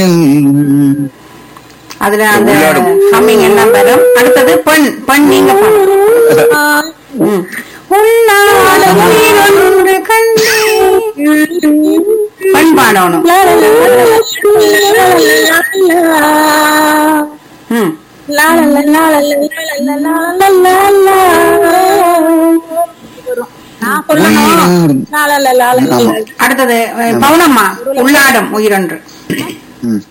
அதுல அந்த ஹம்மிங் எல்லாம் வரும் அடுத்தது பெண் பெண் நீங்க பாடணும். ம். உள்ளால உயிரொன்று கண்டேன். பெண் பாடணும் ம். நான் சொல்லணும் அடுத்தது அஹ், பவுனம்மா உள்ளாடும் உயிரொன்று ம்.